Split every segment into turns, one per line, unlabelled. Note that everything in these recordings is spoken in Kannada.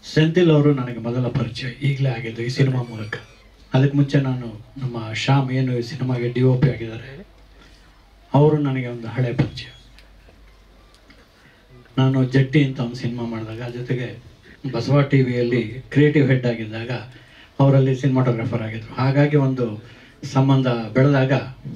ಸೆಂಥಿಲ್ ಅವರು ನನಗೆ ಮೊದಲ ಪರಿಚಯ ಈಗಲೇ ಆಗಿದ್ದು ಈ ಸಿನಿಮಾ ಮೂಲಕ ಅದಕ್ಕೆ ಮುಂಚೆ ನಾನು ನಮ್ಮ ಶ್ಯಾಮ್ ಏನು ಈ ಸಿನಿಮಾಗೆ ಡಿ ಒ ಪಿ ಆಗಿದ್ದಾರೆ ಅವರು ನನಗೆ ಒಂದು ಹಳೆ ಪರಿಚಯ ನಾನು ಜಟ್ಟಿ ಅಂತ ಒಂದು ಸಿನಿಮಾ ಮಾಡಿದಾಗ ಜೊತೆಗೆ ಬಸವ ಟಿ ವಿಯಲ್ಲಿ ಕ್ರಿಯೇಟಿವ್ ಹೆಡ್ ಆಗಿದ್ದಾಗ ಅವರಲ್ಲಿ ಸಿನಿಮಾಟೋಗ್ರಾಫರ್ ಆಗಿದ್ದರು ಹಾಗಾಗಿ ಒಂದು ಸಂಬಂಧ ಬೆಳೆದಾಗ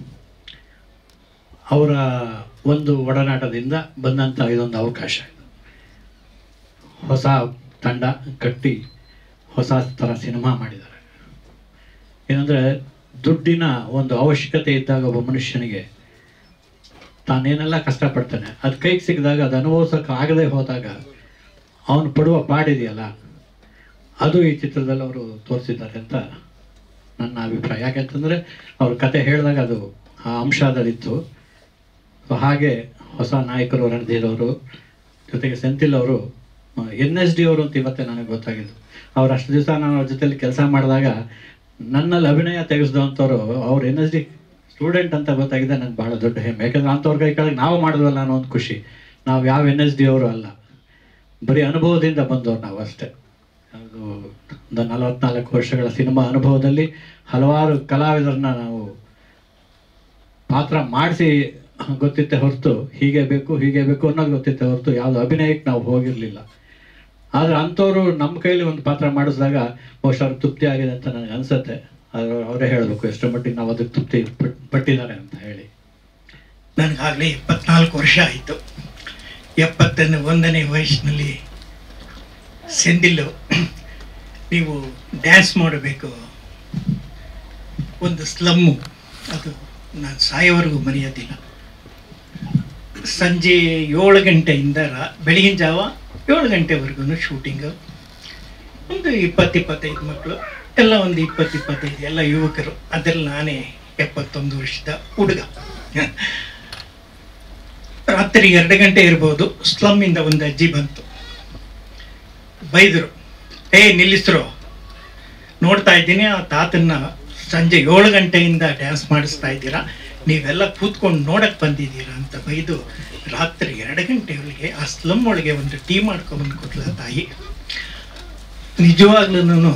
ಅವರ ಒಂದು ಒಡನಾಟದಿಂದ ಬಂದಂಥ ಇದೊಂದು ಅವಕಾಶ ಇದು ಹೊಸ ತಂಡ ಕಟ್ಟಿ ಹೊಸ ಥರ ಸಿನಿಮಾ ಮಾಡಿದ್ದಾರೆ ಏನಂದರೆ ದುಡ್ಡಿನ ಒಂದು ಅವಶ್ಯಕತೆ ಇದ್ದಾಗ ಒಬ್ಬ ಮನುಷ್ಯನಿಗೆ ತಾನೇನೆಲ್ಲ ಕಷ್ಟಪಡ್ತಾನೆ ಅದು ಕೈಗೆ ಸಿಕ್ಕಿದಾಗ ಅದು ಅನುಭವಿಸೋಕೆ ಆಗದೆ ಹೋದಾಗ ಅವನು ಪಡುವ ಪಾಡಿದೆಯಲ್ಲ ಅದು ಈ ಚಿತ್ರದಲ್ಲಿ ಅವರು ತೋರಿಸಿದ್ದಾರೆ ಅಂತ ನನ್ನ ಅಭಿಪ್ರಾಯ ಯಾಕೆಂತಂದರೆ ಅವ್ರ ಕತೆ ಹೇಳಿದಾಗ ಅದು ಆ ಅಂಶ ಅದರಲ್ಲಿತ್ತು ಸೊ ಹಾಗೆ ಹೊಸ ನಾಯಕರು ರಣಧೀರ್ ಅವರು ಜೊತೆಗೆ ಸೆಂಥಿಲ್ ಅವರು ಎನ್ ಎಸ್ ಡಿ ಅವರು ಅಂತ ಇವತ್ತೇ ನನಗೆ ಗೊತ್ತಾಗಿದ್ದು ಅವ್ರು ಅಷ್ಟು ದಿವಸ ನಾನು ಅವ್ರ ಜೊತೆಲಿ ಕೆಲಸ ಮಾಡಿದಾಗ ನನ್ನಲ್ಲಿ ಅಭಿನಯ ತೆಗೆಸಿದಂಥವ್ರು ಅವ್ರು ಎನ್ ಎಸ್ ಡಿ ಸ್ಟೂಡೆಂಟ್ ಅಂತ ಗೊತ್ತಾಗಿದೆ ನನಗೆ ಭಾಳ ದೊಡ್ಡ ಹೆಮ್ಮೆ ಯಾಕಂದ್ರೆ ಅಂಥವ್ರ ಕೈ ಕೆಳಗೆ ನಾವು ಮಾಡಿದ್ವಲ್ಲ ಅನ್ನೋ ಒಂದು ಖುಷಿ ನಾವು ಯಾವ ಎನ್ ಎಸ್ ಡಿ ಅವರು ಅಲ್ಲ ಬರೀ ಅನುಭವದಿಂದ ಬಂದವ್ರು ನಾವು ಅಷ್ಟೇ ಅದು ಒಂದು ನಲವತ್ನಾಲ್ಕು ವರ್ಷಗಳ ಸಿನಿಮಾ ಅನುಭವದಲ್ಲಿ ಹಲವಾರು ಕಲಾವಿದರನ್ನ ನಾವು ಪಾತ್ರ ಮಾಡಿಸಿ ಗೊತ್ತಿತ್ತೆ ಹೊರತು ಹೀಗೆ ಬೇಕು ಹೀಗೆ ಬೇಕು ಅನ್ನೋದು ಗೊತ್ತಿತ್ತೆ ಹೊರತು ಯಾವುದು ಅಭಿನಯಕ್ಕೆ ನಾವು ಹೋಗಿರಲಿಲ್ಲ ಆದರೆ ಅಂಥವ್ರು ನಮ್ಮ ಕೈಲಿ ಒಂದು ಪಾತ್ರ ಮಾಡಿಸಿದಾಗ ಬಹುಶಃ ಅವ್ರಿಗೆ ತೃಪ್ತಿ ಆಗಿದೆ ಅಂತ ನನಗೆ ಅನಿಸುತ್ತೆ ಆದರೆ ಅವರೇ ಹೇಳಬೇಕು ಎಷ್ಟರ ಮಟ್ಟಿಗೆ ನಾವು ಅದಕ್ಕೆ ತೃಪ್ತಿ ಪಟ್- ಪಟ್ಟಿದ್ದಾರೆ ಅಂತ ಹೇಳಿ
ನನಗಾಗಲೇ ಇಪ್ಪತ್ನಾಲ್ಕು ವರ್ಷ ಆಯಿತು ಎಪ್ಪತ್ತನೇ ಒಂದನೇ ವಯಸ್ಸಿನಲ್ಲಿ ಸೆಂದಿಲ್ಲು ನೀವು ಡ್ಯಾನ್ಸ್ ಮಾಡಬೇಕು ಒಂದು ಸ್ಲಮ್ಮು ಅದು ನಾನು ಸಾಯೋವರೆಗೂ ಮರೆಯೋದಿಲ್ಲ ಸಂಜೆ ಏಳು ಗಂಟೆಯಿಂದ ರಾ ಬೆಳಗಿನ ಜಾವ ಏಳು ಗಂಟೆವರೆಗೂ ಶೂಟಿಂಗು ಒಂದು ಇಪ್ಪತ್ತು ಇಪ್ಪತ್ತೈದು ಮಕ್ಕಳು ಎಲ್ಲ ಒಂದು ಇಪ್ಪತ್ತು ಇಪ್ಪತ್ತೈದು ಎಲ್ಲ ಯುವಕರು ಅದರಲ್ಲಿ ನಾನೇ ಎಪ್ಪತ್ತೊಂದು ವರ್ಷದ ಹುಡುಗ ರಾತ್ರಿ ಎರಡು ಗಂಟೆ ಇರ್ಬೋದು ಸ್ಲಮ್ಮಿಂದ ಒಂದು ಅಜ್ಜಿ ಬಂತು ಬೈದರು ಏ ನಿಲ್ಲಿಸ್ರು ನೋಡ್ತಾ ಇದ್ದೀನಿ ಆ ತಾತನ್ನ ಸಂಜೆ ಏಳು ಗಂಟೆಯಿಂದ ಡ್ಯಾನ್ಸ್ ಮಾಡಿಸ್ತಾ ಇದ್ದೀರಾ ನೀವೆಲ್ಲ ಕೂತ್ಕೊಂಡು ನೋಡಕ್ ಬಂದಿದ್ದೀರಾ ಅಂತ ಬೈದು ರಾತ್ರಿ ಎರಡು ಗಂಟೆಯೊಳಗೆ ಆ ಸ್ಲಮ್ ಒಳಗೆ ಒಂದು ಟೀ ಮಾಡ್ಕೊಂಬಂದು ಕೊಟ್ಲ ತಾಯಿ ನಿಜವಾಗ್ಲೂ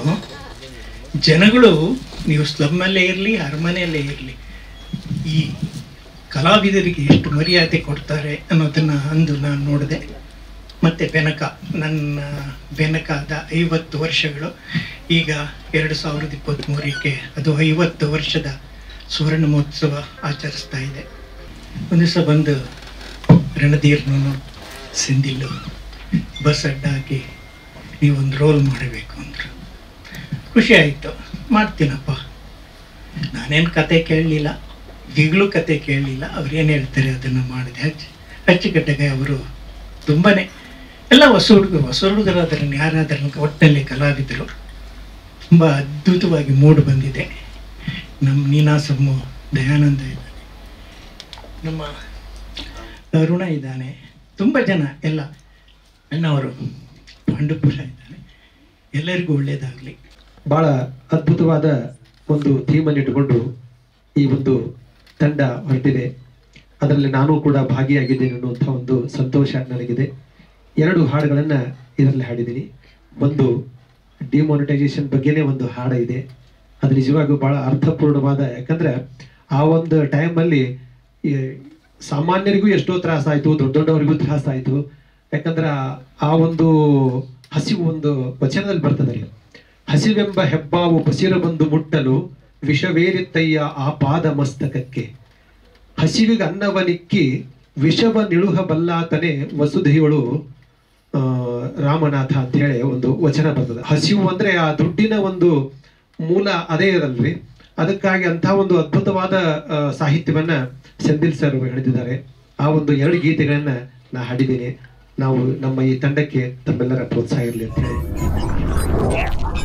ಜನಗಳು ನೀವು ಸ್ಲಮ್ಮಲ್ಲೇ ಇರಲಿ ಅರಮನೆಯಲ್ಲೇ ಇರಲಿ ಈ ಕಲಾವಿದರಿಗೆ ಎಷ್ಟು ಮರ್ಯಾದೆ ಕೊಡ್ತಾರೆ ಅನ್ನೋದನ್ನು ಅಂದು ನಾನು ನೋಡಿದೆ ಮತ್ತು ಬೆನಕ ನನ್ನ ಬೆನಕಾದ ಐವತ್ತು ವರ್ಷಗಳು ಈಗ ಎರಡು ಸಾವಿರದ ಇಪ್ಪತ್ತ್ಮೂರಕ್ಕೆ ಅದು ಐವತ್ತು ವರ್ಷದ ಸುವರ್ಣ ಮಹೋತ್ಸವ ಆಚರಿಸ್ತಾ ಇದೆ ಒಂದು ದಿವಸ ಬಂದು ರಣಧೀರ್ನು ಸಿಂಧಿಲ್ಲು ಬಸ್ ಅಡ್ಡ ಹಾಕಿ ನೀವೊಂದು ರೋಲ್ ಮಾಡಬೇಕು ಅಂದರು ಖುಷಿ ಆಯಿತು ಮಾಡ್ತೀನಪ್ಪ ನಾನೇನು ಕತೆ ಕೇಳಲಿಲ್ಲ ಈಗಲೂ ಕತೆ ಕೇಳಲಿಲ್ಲ ಅವ್ರು ಏನು ಹೇಳ್ತಾರೆ ಅದನ್ನು ಮಾಡಿದೆ ಹಚ್ಚ ಅಚ್ಚುಕಟ್ಟೆಗೆ ಅವರು ತುಂಬಾ ಎಲ್ಲ ಹೊಸ ಹುಡುಗರು ಹೊಸ ಹುಡುಗರಾದ್ರೆ ಯಾರಾದ್ರೂ ಒಟ್ಟಿನಲ್ಲಿ ಕಲಾವಿದರು ತುಂಬ ಅದ್ಭುತವಾಗಿ ಮೂಡು ಬಂದಿದೆ ನಮ್ಮ ನೀನಾಸಮ್ಮು ದಯಾನಂದ ಇದ್ದಾನೆ ನಮ್ಮ ಅರುಣ ಇದ್ದಾನೆ ತುಂಬ ಜನ ಎಲ್ಲ ಅಣ್ಣವರು ಪಾಂಡುಪುರ ಇದ್ದಾನೆ ಎಲ್ಲರಿಗೂ ಒಳ್ಳೆಯದಾಗಲಿ
ಬಹಳ ಅದ್ಭುತವಾದ ಒಂದು ಥೀಮನ್ನು ಇಟ್ಟುಕೊಂಡು ಈ ಒಂದು ತಂಡ ಹೊರಟಿದೆ ಅದರಲ್ಲಿ ನಾನು ಕೂಡ ಭಾಗಿಯಾಗಿದ್ದೇನೆ ಅನ್ನುವಂಥ ಒಂದು ಸಂತೋಷ ನನಗಿದೆ ಎರಡು ಹಾಡುಗಳನ್ನು ಇದರಲ್ಲಿ ಹಾಡಿದ್ದೀನಿ ಒಂದು ಡಿಮಾನಿಟೈಸೇಷನ್ ಬಗ್ಗೆನೇ ಒಂದು ಹಾಡು ಇದೆ ಅದು ನಿಜವಾಗೂ ಬಹಳ ಅರ್ಥಪೂರ್ಣವಾದ ಯಾಕಂದ್ರೆ ಆ ಒಂದು ಟೈಮಲ್ಲಿ ಸಾಮಾನ್ಯರಿಗೂ ಎಷ್ಟೋ ತ್ರಾಸಾಯ್ತು ದೊಡ್ಡ ದೊಡ್ಡವರಿಗೂ ತ್ರಾಸಾಯ್ತು ಯಾಕಂದ್ರೆ ಆ- ಆ ಒಂದು ಹಸಿವು ಒಂದು ವಚನದಲ್ಲಿ ಬರ್ತದೆ ಅಲ್ಲಿ ಹಸಿವೆಂಬ ಹೆಬ್ಬಾವು ಬಸಿರ ಬಂದು ಮುಟ್ಟಲು ವಿಷವೇರಿತ್ತಯ್ಯ ಆ ಪಾದ ಮಸ್ತಕಕ್ಕೆ ಹಸಿವಿಗೆ ಅನ್ನವನಿಕ್ಕಿ ವಿಷವ ನಿಳುಹ ಬಲ್ಲಾತನೆ ವಸುಧೆಯಳು ಆ, ರಾಮನಾಥ ಅಂತ ಹೇಳಿ ಒಂದು ವಚನ ಬರ್ತದೆ ಹಸಿವು ಅಂದ್ರೆ ಆ ದುಡ್ಡಿನ ಒಂದು ಮೂಲ ಅದೇ ಇರಲ್ರಿ ಅದಕ್ಕಾಗಿ ಅಂತ ಒಂದು ಅದ್ಭುತವಾದ ಆ, ಸಾಹಿತ್ಯವನ್ನ ಸೆಂದಿಲ್ ಸರ್ ಹೇಳಿದ್ದಾರೆ ಆ ಒಂದು ಎರಡು ಗೀತೆಗಳನ್ನ ನಾ ಹಾಡಿದ್ದೀನಿ ನಾವು ನಮ್ಮ ಈ ತಂಡಕ್ಕೆ ತಮ್ಮೆಲ್ಲರ ಪ್ರೋತ್ಸಾಹ ಇರಲಿ ಅಂತ ಹೇಳಿ